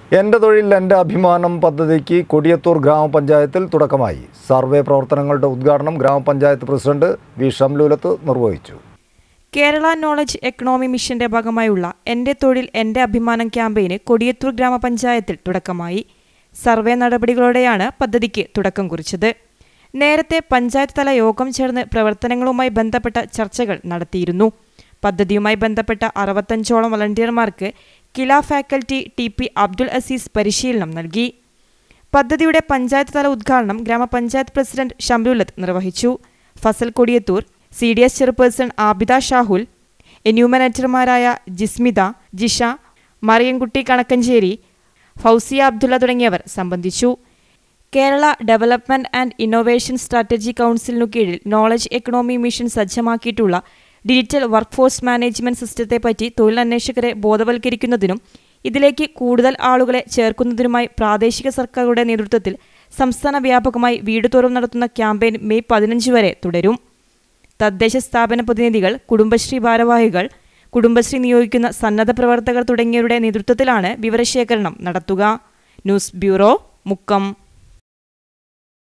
എൻ്റെ തൊഴിൽ എൻ്റെ അഭിമാനം പദ്ധതിക്ക് കൊടിയത്തൂർ ഗ്രാമപഞ്ചായത്തിൽ തുടക്കമായി സർവേ പ്രവർത്തനങ്ങളുടെ ഉദ്ഘാടനം ഗ്രാമപഞ്ചായത്ത് പ്രസിഡന്റ് വി ഷംലൂലത്ത് നിർവഹിച്ചു കേരള നോളജ് എക്കണോമി മിഷന്റെ ഭാഗമായുള്ള എൻ്റെ തൊഴിൽ എൻ്റെ അഭിമാനം ക്യാമ്പയിന് കൊടിയത്തൂർ ഗ്രാമപഞ്ചായത്തിൽ തുടക്കമായി സർവേ നടപടികളോടെയാണ് പദ്ധതിക്ക് തുടക്കം കുറിച്ചത് നേരത്തെ പഞ്ചായത്ത് തല യോഗം ചേർന്ന് പ്രവർത്തനങ്ങളുമായി ബന്ധപ്പെട്ട ചർച്ചകൾ നടത്തിയിരുന്നു പദ്ധതിയുമായി ബന്ധപ്പെട്ട അറുപത്തഞ്ചോളം വളണ്ടിയർമാർക്ക് KILA faculty T P Abdul Aziz പരിശീലനം നൽകി പദ്ധതിയുടെ പഞ്ചായത്ത് തല ഉദ്ഘാടനം ഗ്രാമപഞ്ചായത്ത് പ്രസിഡന്റ് ഷംലുലത്ത് നിർവഹിച്ചു Fazal Kodiyathur C D S chairperson Abida Shahul എന്യൂമനേറ്റർമാരായ ജിസ്മിത ജിഷ മറിയൻകുട്ടി കണക്കഞ്ചേരി ഫൗസിയ അബ്ദുള്ള തുടങ്ങിയവർ സംബന്ധിച്ചു Kerala development and innovation strategy കൗൺസിലിനു കീഴിൽ നോളജ് എക്കണോമി മിഷൻ സജ്ജമാക്കിയിട്ടുള്ള ഡിജിറ്റൽ വർക്ക്ഫോഴ്സ് മാനേജ്മെന്റ് സിസ്റ്റത്തെപ്പറ്റി തൊഴിലന്വേഷകരെ ബോധവൽക്കരിക്കുന്നതിനും ഇതിലേക്ക് കൂടുതൽ ആളുകളെ ചേർക്കുന്നതിനുമായി പ്രാദേശിക സർക്കാരുകളുടെ നേതൃത്വത്തിൽ സംസ്ഥാന വ്യാപകമായി വീട് തോറും നടത്തുന്ന ക്യാമ്പയിൻ മെയ് പതിനഞ്ച് വരെ തുടരും തദ്ദേശ സ്ഥാപന പ്രതിനിധികൾ കുടുംബശ്രീ ഭാരവാഹികൾ കുടുംബശ്രീ നിയോഗിക്കുന്ന സന്നദ്ധ പ്രവർത്തകർ തുടങ്ങിയവരുടെ നേതൃത്വത്തിലാണ് വിവരശേഖരണം നടത്തുക ന്യൂസ് ബ്യൂറോ മുക്കം